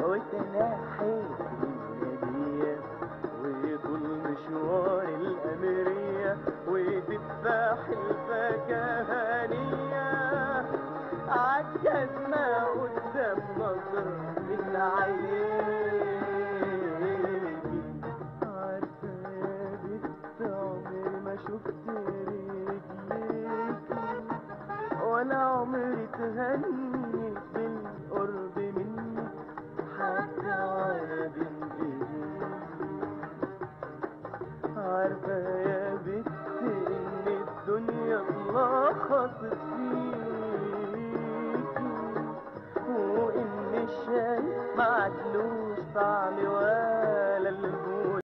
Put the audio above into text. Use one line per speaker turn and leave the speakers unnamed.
وتنحيت الهدية وطول مشوار الأميرية وتفاح الفكهانية عالجزمة قدام نظر العيني عارفة يا بنت عمري ما شفت رجليكي ولا عمري تهني بالقرب مني حتى على بالايديك عارفة يا بنت ان الدنيا اتلخصت فيكي وان الشاي معدلوش طعم ولا